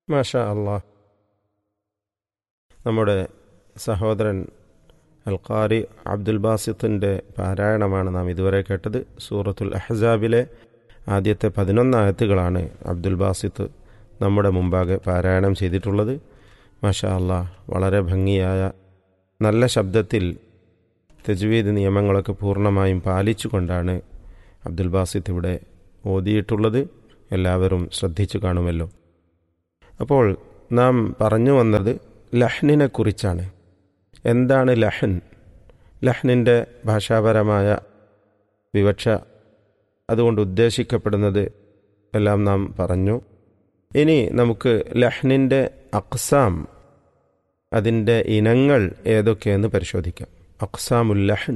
മാഷാ അള്ളാഹ് നമ്മുടെ സഹോദരൻ അൽഖാരി അബ്ദുൽ ബാസിത്തിൻ്റെ പാരായണമാണ് നാം ഇതുവരെ കേട്ടത് സൂറത്തുൽ അഹ്സാബിലെ ആദ്യത്തെ പതിനൊന്നായത്തുകളാണ് അബ്ദുൽ ബാസിത്ത് നമ്മുടെ മുമ്പാകെ പാരായണം ചെയ്തിട്ടുള്ളത് മാഷാ അള്ളാഹ് വളരെ ഭംഗിയായ നല്ല ശബ്ദത്തിൽ തജ്വീദ് നിയമങ്ങളൊക്കെ പൂർണ്ണമായും പാലിച്ചുകൊണ്ടാണ് അബ്ദുൽ ബാസിത്ത് ഇവിടെ ഓതിയിട്ടുള്ളത് എല്ലാവരും ശ്രദ്ധിച്ചു കാണുമല്ലോ അപ്പോൾ നാം പറഞ്ഞു വന്നത് ലഹ്നിനെ കുറിച്ചാണ് എന്താണ് ലഹൻ ലഹ്നിൻ്റെ ഭാഷാപരമായ വിവക്ഷ അതുകൊണ്ട് ഉദ്ദേശിക്കപ്പെടുന്നത് എല്ലാം നാം പറഞ്ഞു ഇനി നമുക്ക് ലഹ്നിൻ്റെ അക്സാം അതിൻ്റെ ഇനങ്ങൾ ഏതൊക്കെയെന്ന് പരിശോധിക്കാം അക്സാമുൽ ലഹൻ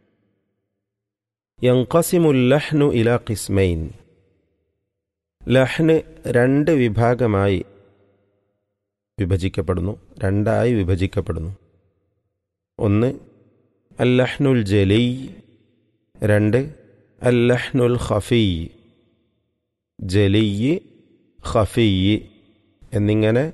യങ്കസിമുൽ ലഹ്നു ഇല കിസ്മൈൻ ലഹ്ന് രണ്ട് വിഭാഗമായി വിഭജിക്കപ്പെടുന്നു രണ്ടായി വിഭജിക്കപ്പെടുന്നു ഒന്ന് അല്ലഹ്നുൽ ജലി രണ്ട് അല്ലഹ്നുൽ ഖഫീ ജലി ഖഫീ എന്നിങ്ങനെ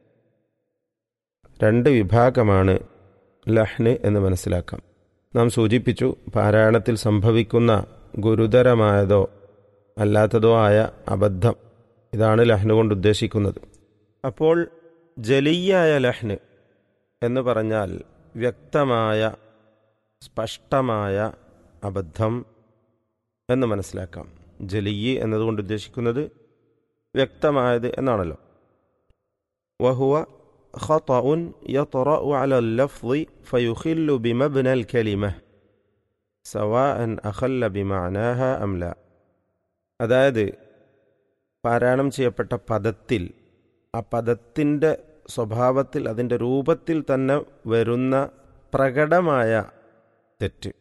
രണ്ട് വിഭാഗമാണ് ലഹ്ന് എന്ന് മനസ്സിലാക്കാം നാം സൂചിപ്പിച്ചു പാരായണത്തിൽ സംഭവിക്കുന്ന ഗുരുതരമായതോ അല്ലാത്തതോ ആയ അബദ്ധം ഇതാണ് ലഹ്ന് കൊണ്ട് ഉദ്ദേശിക്കുന്നത് അപ്പോൾ ജലീയായ ലഹ്ന് എന്ന് പറഞ്ഞാൽ വ്യക്തമായ സ്പഷ്ടമായ അബദ്ധം എന്ന് മനസ്സിലാക്കാം ജലീയ് എന്നതുകൊണ്ട് ഉദ്ദേശിക്കുന്നത് വ്യക്തമായത് എന്നാണല്ലോ വഹുവ خطأ يطرأ على اللفظ فيخل بمبنى الكلمة سواء أخل بمعناها أم لا അതായത് പാരായണം ചെയ്യപ്പെട്ട പദത്തിൽ ആ പദത്തിൻ്റെ സ്വഭാവത്തിൽ അതിൻ്റെ രൂപത്തിൽ തന്നെ വരുന്ന പ്രകടമായ തെറ്റ്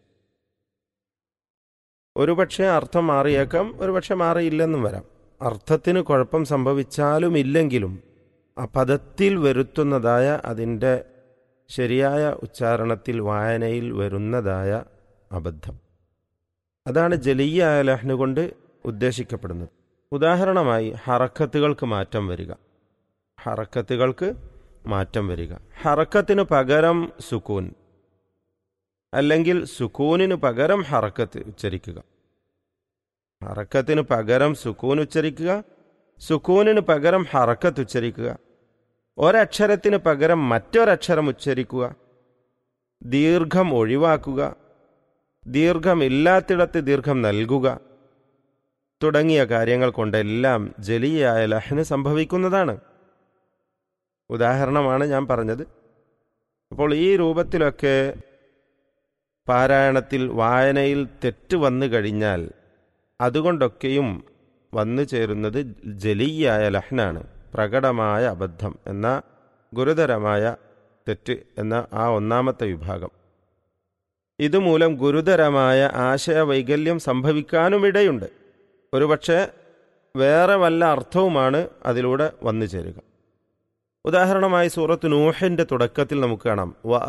ഒരുപക്ഷെ അർത്ഥം മാറിയേക്കാം ഒരുപക്ഷെ മാറിയില്ലെന്നും വരാം അർത്ഥത്തിന് കുഴപ്പം സംഭവിച്ചാലും ഇല്ലെങ്കിലും ആ പദത്തിൽ വരുത്തുന്നതായ അതിൻ്റെ ശരിയായ ഉച്ചാരണത്തിൽ വായനയിൽ വരുന്നതായ അബദ്ധം അതാണ് ജലീയ ലഹ്ന കൊണ്ട് ഉദ്ദേശിക്കപ്പെടുന്നത് ഉദാഹരണമായി ഹറക്കത്തുകൾക്ക് മാറ്റം വരിക ഹറക്കത്തുകൾക്ക് മാറ്റം വരിക ഹറക്കത്തിന് പകരം സുക്കൂൻ അല്ലെങ്കിൽ സുക്കൂനിന് പകരം ഹറക്കത്ത് ഉച്ചരിക്കുക ഹറക്കത്തിന് പകരം സുക്കൂൻ ഉച്ചരിക്കുക സുക്കൂനിന് പകരം ഹറക്കത്ത് ഉച്ചരിക്കുക ഒരക്ഷരത്തിന് പകരം മറ്റൊരക്ഷരം ഉച്ചരിക്കുക ദീർഘം ഒഴിവാക്കുക ദീർഘമില്ലാത്തിടത്ത് ദീർഘം നൽകുക തുടങ്ങിയ കാര്യങ്ങൾ കൊണ്ടെല്ലാം ജലിയായ ലഹന് സംഭവിക്കുന്നതാണ് ഉദാഹരണമാണ് ഞാൻ പറഞ്ഞത് അപ്പോൾ ഈ രൂപത്തിലൊക്കെ പാരായണത്തിൽ വായനയിൽ തെറ്റ് വന്നു കഴിഞ്ഞാൽ അതുകൊണ്ടൊക്കെയും വന്നു ചേരുന്നത് ജലീയായ ലഹ്നാണ് പ്രകടമായ അബദ്ധം എന്ന ഗുരുതരമായ തെറ്റ് എന്ന ആ ഒന്നാമത്തെ വിഭാഗം ഇതുമൂലം ഗുരുതരമായ ആശയവൈകല്യം സംഭവിക്കാനുമിടയുണ്ട് ഒരുപക്ഷെ വേറെ വല്ല അർത്ഥവുമാണ് അതിലൂടെ വന്നു ചേരുക ഉദാഹരണമായി സൂറത്ത് നൂഹിന്റെ തുടക്കത്തിൽ നമുക്ക് കാണാം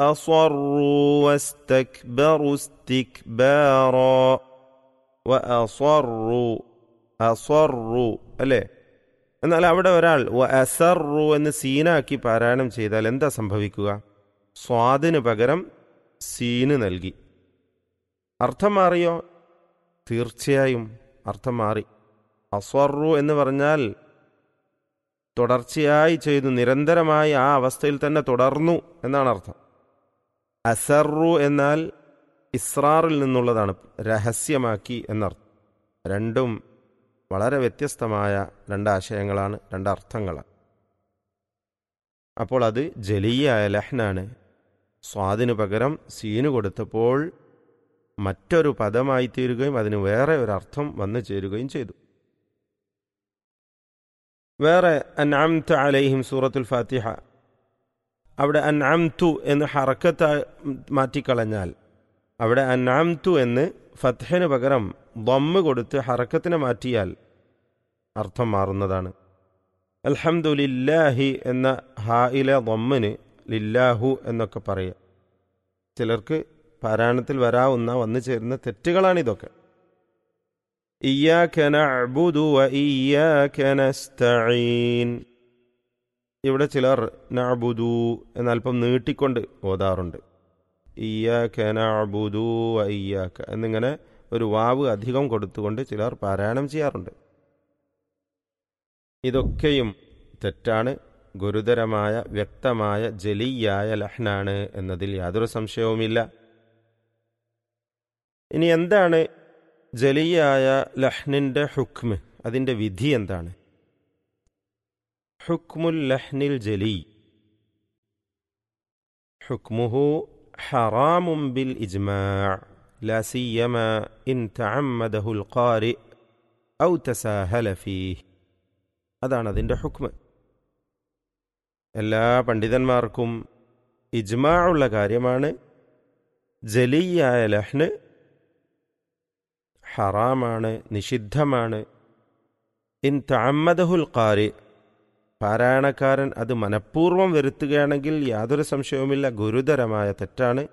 അല്ലേ എന്നാൽ അവിടെ ഒരാൾ അസറു എന്ന് സീനാക്കി പാരായണം ചെയ്താൽ എന്താ സംഭവിക്കുക സ്വാദിന് പകരം സീന് നൽകി അർത്ഥം മാറിയോ തീർച്ചയായും അർത്ഥം മാറി അസ്വറു എന്ന് പറഞ്ഞാൽ തുടർച്ചയായി ചെയ്തു നിരന്തരമായി ആ അവസ്ഥയിൽ തന്നെ തുടർന്നു എന്നാണ് അർത്ഥം അസറു എന്നാൽ ഇസ്രാറിൽ നിന്നുള്ളതാണ് രഹസ്യമാക്കി എന്നർത്ഥം രണ്ടും വളരെ വ്യത്യസ്തമായ രണ്ടാശയങ്ങളാണ് രണ്ടർത്ഥങ്ങളാണ് അപ്പോൾ അത് ജലീയായ ലഹ്നാണ് സ്വാദിനു പകരം സീന് കൊടുത്തപ്പോൾ മറ്റൊരു പദമായി തീരുകയും അതിന് വേറെ ഒരർത്ഥം വന്നു ചേരുകയും ചെയ്തു വേറെ അൻഅംത അലൈഹിം സൂറത്തുൽ ഫാത്തിഹ അവിടെ അൻഅംതു എന്ന് ഹറക്കത്ത് മാറ്റിക്കളഞ്ഞാൽ അവിടെ അൻഅംതു എന്ന് ഫത്ഹിന് പകരം ദമ്മ് കൊടുത്ത് ഹറക്കത്തിനെ മാറ്റിയാൽ അർത്ഥം മാറുന്നതാണ് അൽഹംദുലില്ലാഹി എന്ന ഹായിലെ ദമ്മിന് ലില്ലാഹു എന്നൊക്കെ പറയുക ചിലർക്ക് പാരായണത്തിൽ വരാവുന്ന വന്നു ചേരുന്ന തെറ്റുകളാണിതൊക്കെ إياك نعبد وإياك نستعين ഇവിടെ ചിലർ നഅബുദു എന്നൽപ്പം നീട്ടിക്കൊണ്ട് ഓതാറുണ്ട് ഇയ്യാക്ക നഅബുദു വ ഇയ്യാക്ക എന്നിങ്ങനെ ഒരു വാവ് അധികം കൊടുത്തുകൊണ്ട് ചിലർ പാരായണം ചെയ്യാറുണ്ട് ഇതൊക്കെയും തെറ്റാണ് ഗുരുതരമായ വ്യക്തമായ ജലിയായ ലഹ്നാണ് എന്നതിൽ യാതൊരു സംശയവുമില്ല ഇനി എന്താണ് ജലിയായ ലഹ്നിൻ്റെ ഹുക്മ് അതിൻ്റെ വിധി എന്താണ് ഹുക്മുൽ ലഹ്നിൽ ജലി ഹുക്മുഹു ഹറാമും ബിൽ ഇജ്മാ لا سيما إن تعمده القارئ أو تساهل فيه അതാണ് അതിൻ്റെ ഹുക്മ് എല്ലാ പണ്ഡിതന്മാർക്കും ഇജ്മാ ഉള്ള കാര്യമാണ് ജലിയായ ലഹ്ന് ഹറാമാണ് നിഷിദ്ധമാണ് ഇൻ തഅമ്മദഹുൽ ഖാരി പാരായണക്കാരൻ അത് മനഃപൂർവ്വം വരുത്തുകയാണെങ്കിൽ യാതൊരു സംശയവുമില്ല ഗുരുതരമായ തെറ്റാണ്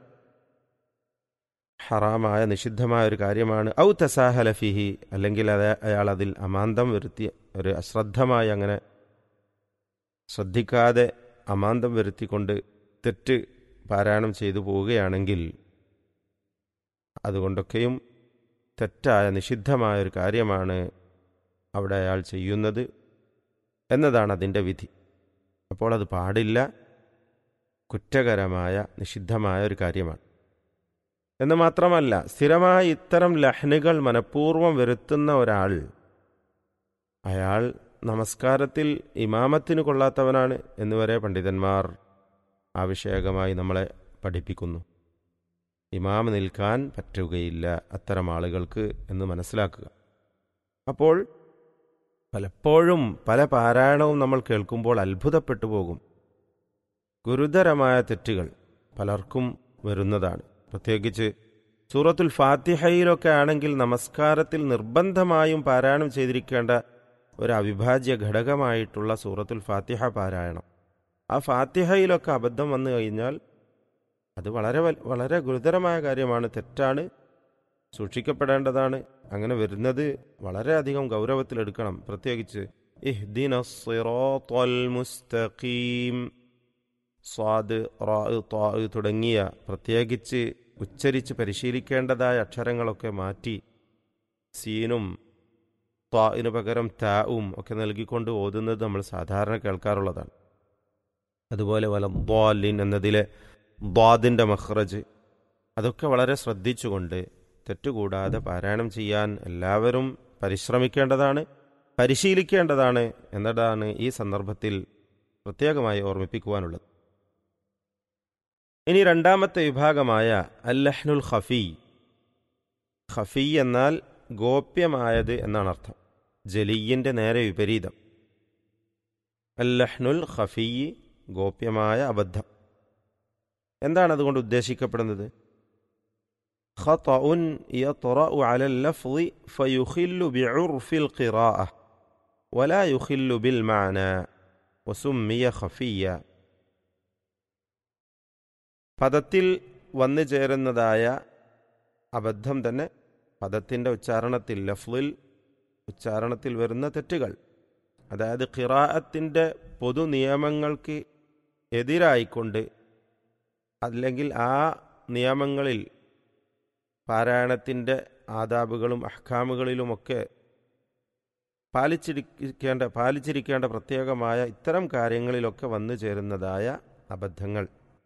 ഹറാമായ നിഷിദ്ധമായ ഒരു കാര്യമാണ് ഔ തസാഹല ഫിഹി അല്ലെങ്കിൽ അത് അയാൾ അതിൽ അമാന്തം വരുത്തി ഒരു അശ്രദ്ധമായി അങ്ങനെ ശ്രദ്ധിക്കാതെ അമാന്തം വരുത്തിക്കൊണ്ട് തെറ്റ് പാരായണം ചെയ്തു പോവുകയാണെങ്കിൽ അതുകൊണ്ടൊക്കെയും തെറ്റായ നിഷിദ്ധമായ ഒരു കാര്യമാണ് അവിടെ അയാൾ ചെയ്യുന്നത് എന്നതാണ് അതിൻ്റെ വിധി അപ്പോൾ അത് പാടില്ല കുറ്റകരമായ നിഷിദ്ധമായ ഒരു കാര്യമാണ് എന്ന് മാത്രമല്ല സ്ഥിരമായി ഇത്തരം ലഹ്നുകൾ മനഃപൂർവ്വം വരുത്തുന്ന ഒരാൾ അയാൾ നമസ്കാരത്തിൽ ഇമാമത്തിന് കൊള്ളാത്തവനാണ് എന്നുവരെ പണ്ഡിതന്മാർ ആവശ്യകമായി നമ്മളെ പഠിപ്പിക്കുന്നു ഇമാം നിൽക്കാൻ പറ്റുകയില്ല അത്തരം ആളുകൾക്ക് എന്ന് മനസ്സിലാക്കുക അപ്പോൾ പലപ്പോഴും പല പാരായണവും നമ്മൾ കേൾക്കുമ്പോൾ അത്ഭുതപ്പെട്ടു പോകും ഗുരുതരമായ തെറ്റുകൾ പലർക്കും വരുന്നതാണ് പ്രത്യേകിച്ച് സൂറത്തുൽ ഫാത്തിഹയിലൊക്കെ ആണെങ്കിൽ നമസ്കാരത്തിൽ നിർബന്ധമായും പാരായണം ചെയ്തിരിക്കേണ്ട ഒരു അവിഭാജ്യ ഘടകമായിട്ടുള്ള സൂറത്തുൽ ഫാത്തിഹ പാരായണം ആ ഫാത്തിഹയിലൊക്കെ അബദ്ധം വന്നു കഴിഞ്ഞാൽ അത് വളരെ വളരെ ഗുരുതരമായ കാര്യമാണ് തെറ്റാണ് സൂക്ഷിക്കപ്പെടേണ്ടതാണ് അങ്ങനെ വരുന്നത് വളരെയധികം ഗൗരവത്തിലെടുക്കണം പ്രത്യേകിച്ച് ഇഹ്ദിന മുസ്തഖീം സ്വാദ് റാ ത്വാ തുടങ്ങിയ പ്രത്യേകിച്ച് ഉച്ചരിച്ച് പരിശീലിക്കേണ്ടതായ അക്ഷരങ്ങളൊക്കെ മാറ്റി സീനും ത്വാഇന് പകരം താവും ഒക്കെ നൽകിക്കൊണ്ട് ഓതുന്നത് നമ്മൾ സാധാരണ കേൾക്കാറുള്ളതാണ് അതുപോലെ വല ദ്വാലിൻ എന്നതിലെ ദ്വാദിൻ്റെ മഹ്റജ് അതൊക്കെ വളരെ ശ്രദ്ധിച്ചുകൊണ്ട് തെറ്റുകൂടാതെ പാരായണം ചെയ്യാൻ എല്ലാവരും പരിശ്രമിക്കേണ്ടതാണ് പരിശീലിക്കേണ്ടതാണ് എന്നതാണ് ഈ സന്ദർഭത്തിൽ പ്രത്യേകമായി ഓർമ്മിപ്പിക്കുവാനുള്ളത് ഇനി രണ്ടാമത്തെ വിഭാഗമായ അല്ലഹ്നുൽ ഖഫി ഖഫി എന്നാൽ ഗോപ്യമായത് എന്നാണ് അർത്ഥം ജലീയിൻ്റെ നേരെ വിപരീതം അല്ലഹ്നുൽ ഖഫി ഗോപ്യമായ അബദ്ധം എന്താണ് അതുകൊണ്ട് ഉദ്ദേശിക്കപ്പെടുന്നത് خطأ يطرأ على اللفظ فيخل بعرف القراءة ولا يخل بالمعنى وسمي خفيا പദത്തിൽ വന്നു ചേരുന്നതായ അബദ്ധം തന്നെ പദത്തിൻ്റെ ഉച്ചാരണത്തിൽ ലഫ്ലിൽ ഉച്ചാരണത്തിൽ വരുന്ന തെറ്റുകൾ അതായത് ഖിറാഅത്തിൻ്റെ പൊതു നിയമങ്ങൾക്ക് എതിരായിക്കൊണ്ട് അല്ലെങ്കിൽ ആ നിയമങ്ങളിൽ പാരായണത്തിൻ്റെ ആദാബുകളും അഹ്കാമുകളിലുമൊക്കെ പാലിച്ചിരിക്കേണ്ട പാലിച്ചിരിക്കേണ്ട പ്രത്യേകമായ ഇത്തരം കാര്യങ്ങളിലൊക്കെ വന്നു ചേരുന്നതായ അബദ്ധങ്ങൾ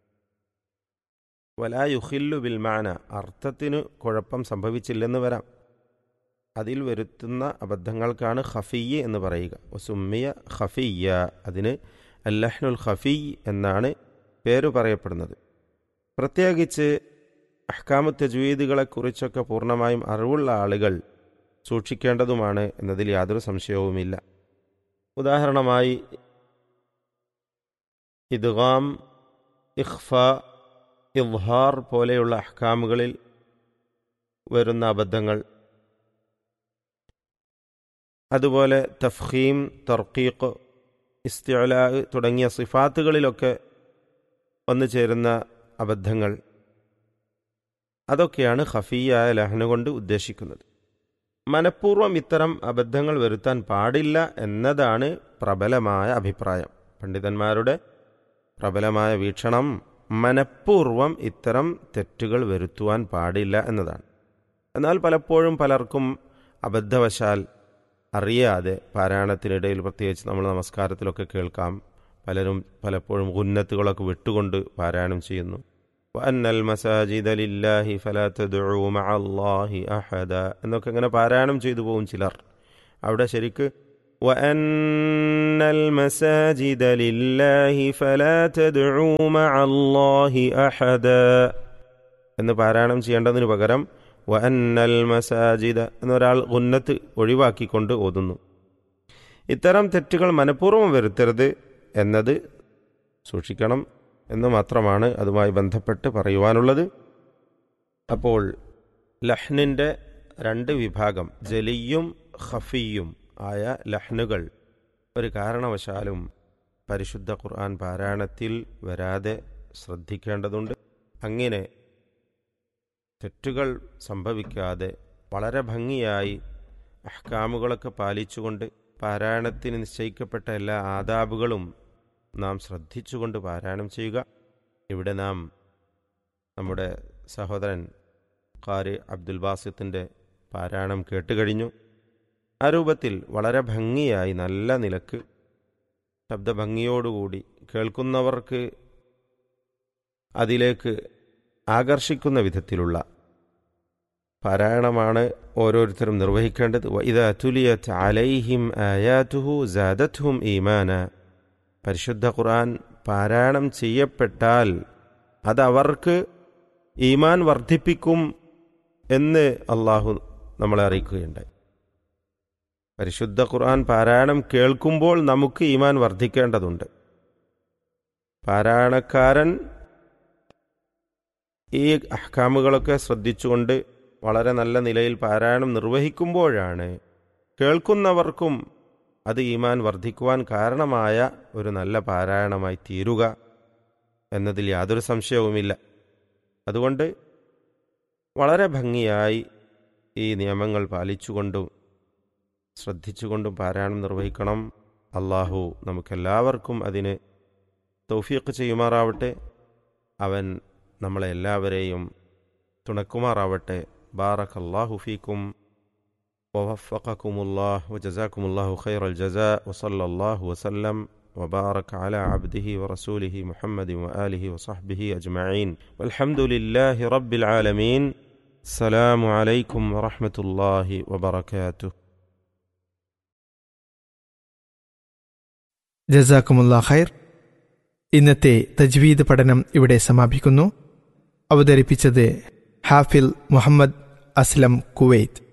വലാ യുഹില്ലു ബിൽമാന അർത്ഥത്തിന് കുഴപ്പം സംഭവിച്ചില്ലെന്ന് വരാം അതിൽ വരുത്തുന്ന അബദ്ധങ്ങൾക്കാണ് ഖഫിയ്യ എന്ന് പറയുക സുമ്മിയ ഖഫിയ്യ അതിന് അല്ലഹ്നുൽ ഖഫി എന്നാണ് പേര് പറയപ്പെടുന്നത് പ്രത്യേകിച്ച് അഹ്കാമു തജ്വീദുകളെക്കുറിച്ചൊക്കെ പൂർണ്ണമായും അറിവുള്ള ആളുകൾ സൂക്ഷിക്കേണ്ടതുമാണ് എന്നതിൽ യാതൊരു സംശയവുമില്ല ഉദാഹരണമായി ഇദ്ഗാം ഇഖ്ഫ ഇദ്ഹാർ പോലെയുള്ള അഹ്കാമുകളിൽ വരുന്ന അബദ്ധങ്ങൾ അതുപോലെ തഫ്ഹീം തർക്കീഖ് ഇസ്തിഅല തുടങ്ങിയ സിഫാത്തുകളിലൊക്കെ വന്നു ചേരുന്ന അബദ്ധങ്ങൾ അതൊക്കെയാണ് ഖഫിയായ ലഹന കൊണ്ട് ഉദ്ദേശിക്കുന്നത് മനഃപൂർവ്വം ഇത്തരം അബദ്ധങ്ങൾ വരുത്താൻ പാടില്ല എന്നതാണ് പ്രബലമായ അഭിപ്രായം പണ്ഡിതന്മാരുടെ പ്രബലമായ വീക്ഷണം മനഃപൂർവം ഇത്തരം തെറ്റുകൾ വരുത്തുവാൻ പാടില്ല എന്നതാണ് എന്നാൽ പലപ്പോഴും പലർക്കും അബദ്ധവശാൽ അറിയാതെ പാരായണത്തിനിടയിൽ പ്രത്യേകിച്ച് നമ്മൾ നമസ്കാരത്തിലൊക്കെ കേൾക്കാം പലരും പലപ്പോഴും ഉന്നത്തുകളൊക്കെ വിട്ടുകൊണ്ട് പാരായണം ചെയ്യുന്നു വഅന്നൽ മസാജിദ ലില്ലാഹി ഫലാ തദ്ഉ മഅല്ലാഹി അഹദ എന്നൊക്കെ ഇങ്ങനെ പാരായണം ചെയ്തു പോകും ചിലർ അവിടെ ശരിക്ക് വഅന്നൽ മസാജിദ ലില്ലാഹി ഫലാ തദ്ഉ മഅല്ലാഹി അഹദ എന്ന് പാരായണം ചെയ്യേണ്ടതിന് പകരം വഅന്നൽ മസാജിദ എന്നൊരാൾ ഉന്നത്ത് ഒഴിവാക്കിക്കൊണ്ട് ഓതുന്നു ഇത്തരം തെറ്റുകൾ മനഃപൂർവ്വം വരുത്തരുത് എന്നത് സൂക്ഷിക്കണം എന്ന് മാത്രമാണ് അതുമായി ബന്ധപ്പെട്ട് പറയുവാനുള്ളത് അപ്പോൾ ലഹ്നിൻ്റെ രണ്ട് വിഭാഗം ജലിയും ഖഫിയും ആയ ലഹ്നുകൾ ഒരു കാരണവശാലും പരിശുദ്ധ ഖുർആൻ പാരായണത്തിൽ വരാതെ ശ്രദ്ധിക്കേണ്ടതുണ്ട് അങ്ങനെ തെറ്റുകൾ സംഭവിക്കാതെ വളരെ ഭംഗിയായി അഹ്കാമുകളൊക്കെ പാലിച്ചുകൊണ്ട് പാരായണത്തിന് നിശ്ചയിക്കപ്പെട്ട എല്ലാ ആദാബുകളും നാം ശ്രദ്ധിച്ചുകൊണ്ട് പാരായണം ചെയ്യുക ഇവിടെ നാം നമ്മുടെ സഹോദരൻ ഖാരി അബ്ദുൽ ബാസിത്തിൻ്റെ പാരായണം കേട്ടുകഴിഞ്ഞു ആ രൂപത്തിൽ വളരെ ഭംഗിയായി നല്ല നിലക്ക് ശബ്ദഭംഗിയോടുകൂടി കേൾക്കുന്നവർക്ക് അതിലേക്ക് ആകർഷിക്കുന്ന വിധത്തിലുള്ള പാരായണമാണ് ഓരോരുത്തരും നിർവഹിക്കേണ്ടത് ഇതാ തുലിയത്ത് അലൈഹിം ആയാതുഹു ജാദത്ഹും ഈമാന പരിശുദ്ധ ഖുർആൻ പാരായണം ചെയ്യപ്പെട്ടാൽ അതവർക്ക് ഈമാൻ വർദ്ധിപ്പിക്കും എന്ന് അള്ളാഹു നമ്മളെ അറിയിക്കുകയുണ്ടായി പരിശുദ്ധ ഖുർആൻ പാരായണം കേൾക്കുമ്പോൾ നമുക്ക് ഈമാൻ വർദ്ധിക്കേണ്ടതുണ്ട് പാരായണക്കാരൻ ഈ അഹ്കാമുകളൊക്കെ ശ്രദ്ധിച്ചുകൊണ്ട് വളരെ നല്ല നിലയിൽ പാരായണം നിർവഹിക്കുമ്പോഴാണ് കേൾക്കുന്നവർക്കും അത് ഈമാൻ വർദ്ധിക്കുവാൻ കാരണമായ ഒരു നല്ല പാരായണമായി തീരുക എന്നതിൽ യാതൊരു സംശയവുമില്ല അതുകൊണ്ട് വളരെ ഭംഗിയായി ഈ നിയമങ്ങൾ പാലിച്ചുകൊണ്ടും ശ്രദ്ധിച്ചുകൊണ്ടും പാരായണം നിർവഹിക്കണം അള്ളാഹു നമുക്കെല്ലാവർക്കും അതിന് തൗഫീഖ് ചെയ്യുമാറാവട്ടെ അവൻ നമ്മളെ എല്ലാവരെയും തുണക്കുമാറാവട്ടെ ബാറക് അള്ളാഹു ഫീക്കും ووفقكم الله وجزاكم الله خير الجزاء وصلى الله وسلم وبارك على عبده ورسوله محمد وآله وصحبه أجمعين والحمد لله رب العالمين السلام عليكم ورحمة الله وبركاته ജസാക്കുമുള്ള ഖൈർ ഇന്നത്തെ തജ്വീദ് പഠനം ഇവിടെ സമാപിക്കുന്നു അവതരിപ്പിച്ചത് ഹാഫിൽ മുഹമ്മദ് അസ്ലം കുവൈത്ത്